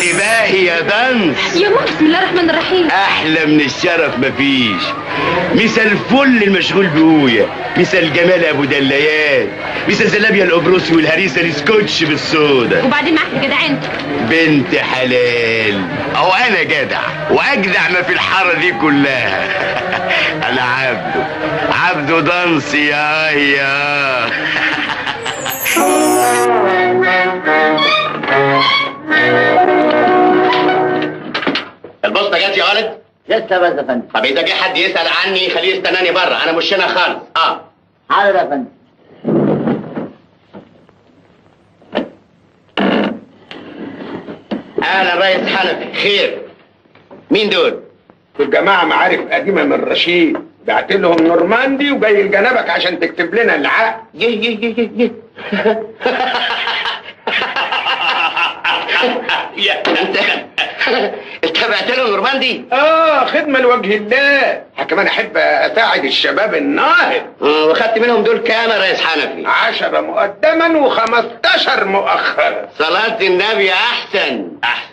انتباهي يا دنس يا ماما بسم الله الرحمن الرحيم احلى من الشرف مفيش مثل فل المشغول بقويا مثل جمال ابو دليات مثل زلابيا القبرصي والهريسه السكوتش بالصودا وبعدين معاك جدع انت بنت حلال او انا جدع واجدع ما في الحاره دي كلها انا عبده عبده دانس يا يا البوسطه جت يا ولد لسه بس يا فندم طب اذا جه حد يسال عني خليه يستناني بره انا مش هنا خالص اه حاضر يا فندم اهلا ريس حنفي خير مين دول دول جماعة معارف قديمة من رشيد بعت لهم نورماندي وجاي لجنبك عشان تكتب لنا العقد يه يه يه يه يه يا انت انت بعت لهم نورماندي اه خدمة لوجه الله كمان احب اساعد الشباب الناهض آه، وخدت منهم دول كام يا ريس حنفي عشرة مقدما وخمستاشر مؤخرا صلاة النبي احسن احسن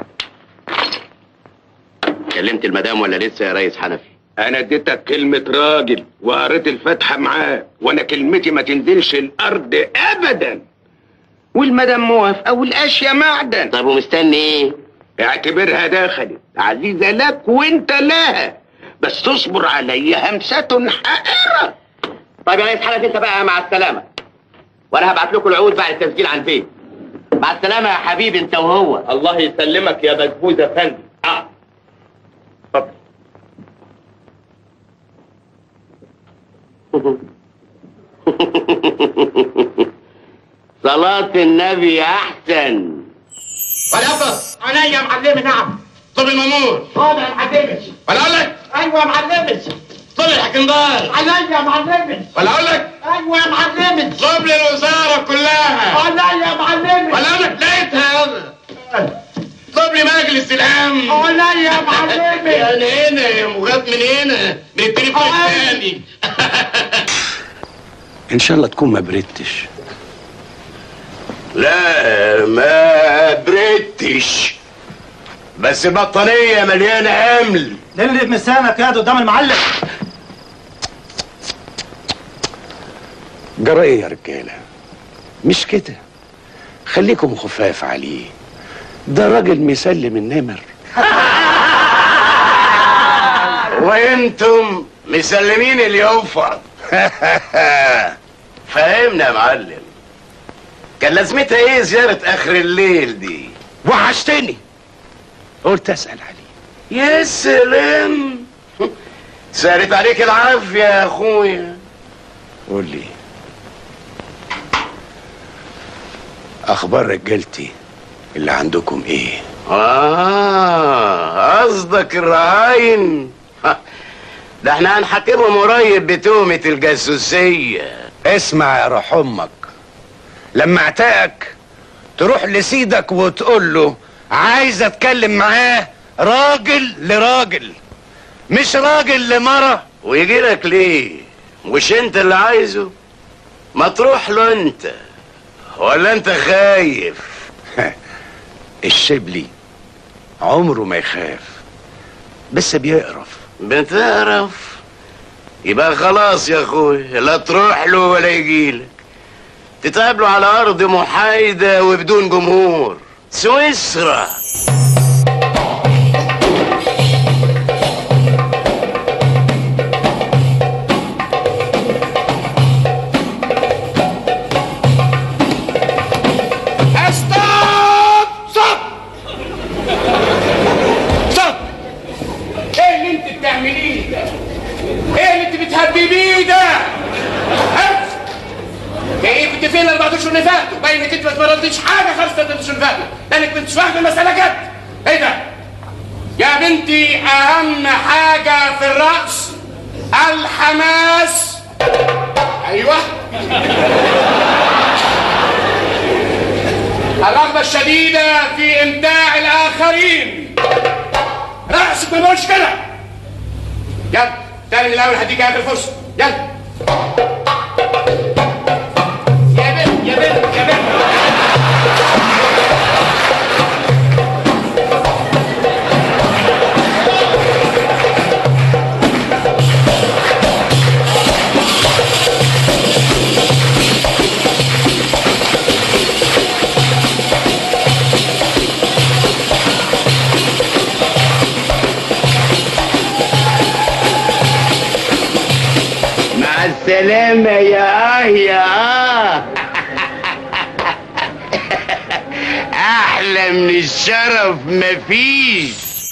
كلمت المدام ولا لسه يا ريس حنفي انا اديتك كلمة راجل وقريت الفاتحة معاه وانا كلمتي ما تنزلش الارض ابدا والمدام موافقة والاشياء معدن طب ومستني ايه اعتبرها دخلت عزيزة لك وانت لها بس تصبر عليا همسة حائرة طيب يا ريس حنفي انت بقى مع السلامة وانا هبعت لكم العقود بعد التسجيل على البيت مع السلامة يا حبيبي انت وهو الله يسلمك يا مدبوز افندي اه اتفضل صلاة النبي احسن ولافظ عينيا يا معلمي نعم طب المامور حاضر يا معلمي ولا اقول لك ايوه يا معلمي طب الحكمدار عينيا يا معلمي ولا اقول لك ايوه يا معلمي طب الوزارة كلها عينيا يا معلمي ولا اقول لك لقيتها يلا طب لي مجلس الامن عينيا يا معلمي يعني هنا يا مغاد من هنا من التليفون آه. الثاني ان شاء الله تكون ما بردتش لا ما بردتش بس البطانية مليانة أمل نلي بمسانك يا قدام المعلم جرى ايه يا رجالة مش كده خليكم خفاف عليه ده راجل مسلم النمر وانتم مسلمين اليوفا فهمنا يا معلم كان لازمتها ايه زيارة اخر الليل دي وحشتني قلت اسال عليه يا سلام سارت عليك العافية يا اخويا قول لي اخبار رجالتي اللي عندكم ايه اه قصدك الرهاين ده احنا هنحاكمهم قريب بتهمة الجاسوسية اسمع يا روح امك لما اعتقك تروح لسيدك وتقول له عايز اتكلم معاه راجل لراجل مش راجل لمرة ويجي لك ليه مش انت اللي عايزه ما تروح له انت ولا انت خايف الشبلي عمره ما يخاف بس بيقرف بتعرف يبقى خلاص يا اخويا لا تروح له ولا يجيلك تتقابلوا على ارض محايده وبدون جمهور سويسرا ستوب ستوب ستوب ايه اللي انت بتعمليه ده؟ ايه اللي انت بتهببيه ده؟ أف! ايه كنت فين ال 14 اللي فاتوا؟ باين انك انت ما اتمرنتش حاجه خالص ال 14 اللي فاتوا، لانك كنت فاهم المساله جد. ايه ده؟ يا بنتي اهم حاجه في الرقص الحماس ايوه الرغبة الشديدة في إمتاع الآخرين رأسك ما بقولش كده يلا تاني من الأول هديك آخر فرصة يلا يا بنت يا بنت يا بنت السلامة يا اه يا اه احلى من الشرف مفيش